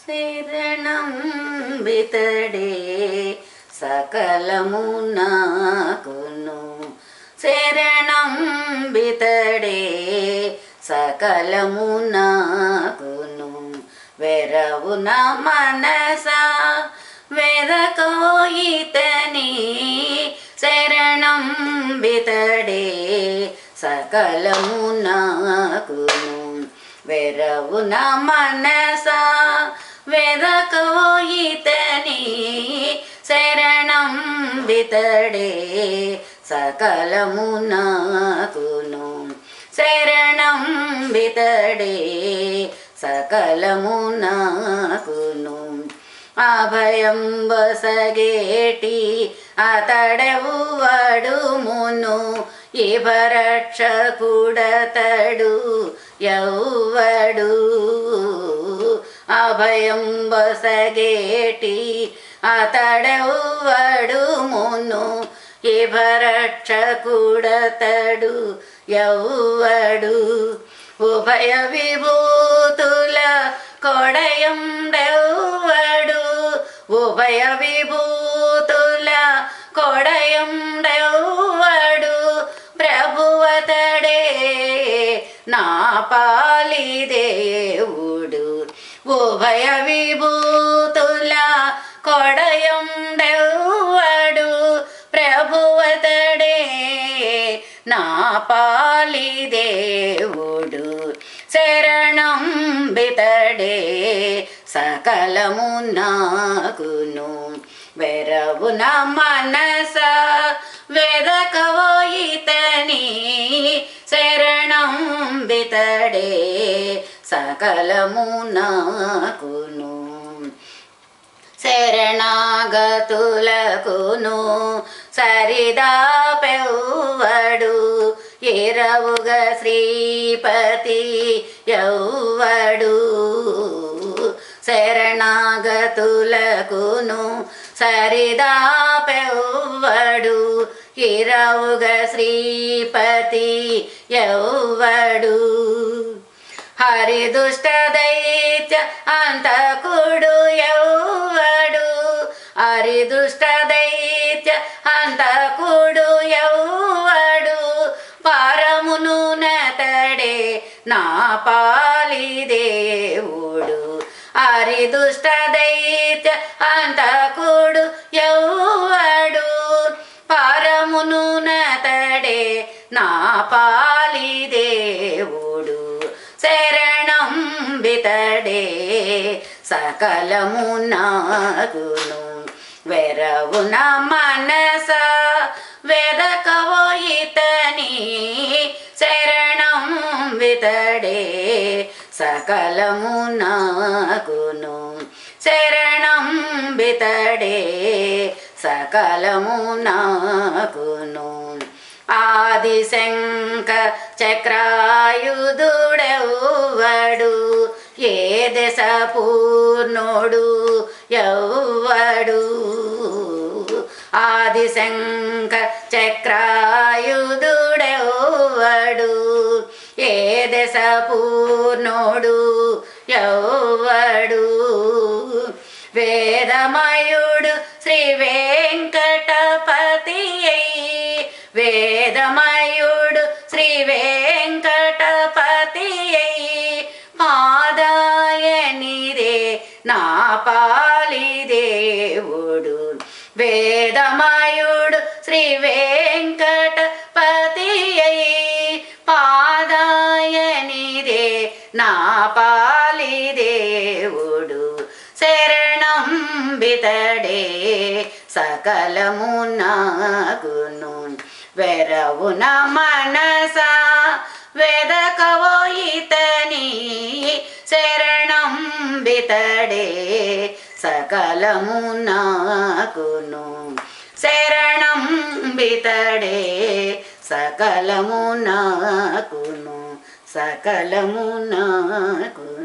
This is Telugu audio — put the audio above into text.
శరణం బితడే సకలము నాకును శరణం బితడే సకలము నాకును వెరవున మనస వెదకోయితని శరణం బితడే సకలము నాకును వెరవున మనస వెదకోయితని శరణం బితడే సకలము నాకును శరణం బితడే సకలము నాకును అభయం బసగేటి అతడవు వడుమును ఇవరక్షకుడతడు యౌవడు అభయం బసగేటి అతడవు వడుమును ఇవరక్షకుడతడు యౌవడు ఉభయ విభూతుల కొడయండెవ్వడు ఉభయ విభూతుల కొడయండెవ్వడు ప్రభువతడే నా పాలి దేవుడు ఉభయ విభూతుల కొడయండెవ్వడు ప్రభువతడే నా పాలి దేవుడు శరణం బితడే సకలము నాకును వెరవున మనస వెదకవోయితని శరణం బితడే సకలము నాకును శరణాగతులకును సరిదా పెవ్వడు ఎరవుగ శ్రీపతి యౌవడు శరణాగతులకును సరిదా పెవ్వడు ఇరవుగ శ్రీపతి యౌవడు హరిదుష్ట దైత్య అంతకుడు యౌవడు హరిదుష్ట దైత్య అంతకుడు యౌవడు పరమును నతడే నా పాలి దేవుడు హరిదుష్ట దైత్య అంతకుడు యౌవడు పరమును నతడే నా పాలి దేవుడు శరణం బితడే సకలము నాగును వెరవున మనస వెదకవోయితని శరణం బితడే సకలము నాకును శరణం బితడే సకలము నాకును ఆదిశంక చక్రాయుధుడెవ్వడు ఏ దశ పూర్ణుడు యౌవడు ఆదిశంక చక్రాయుధుడెవ్వడు ఏ దశ పూర్ణుడు యౌవడు వేదమయుడు శ్రీ వెంకటపతి వేదమయుడు శ్రీ వెంకటపతి పాదాయనిదే నా పాలి దేవుడు వేదమయుడు శ్రీ వెంకటపతి పాదాయనిదే నా పాలి దేవుడు శరణం బితడే సకలము నాగును వెరవున మనస వెదకవోయితని శరణం బితడే సకలము నాకును శరణం బితడే సకలము నాకును సకలము నాకు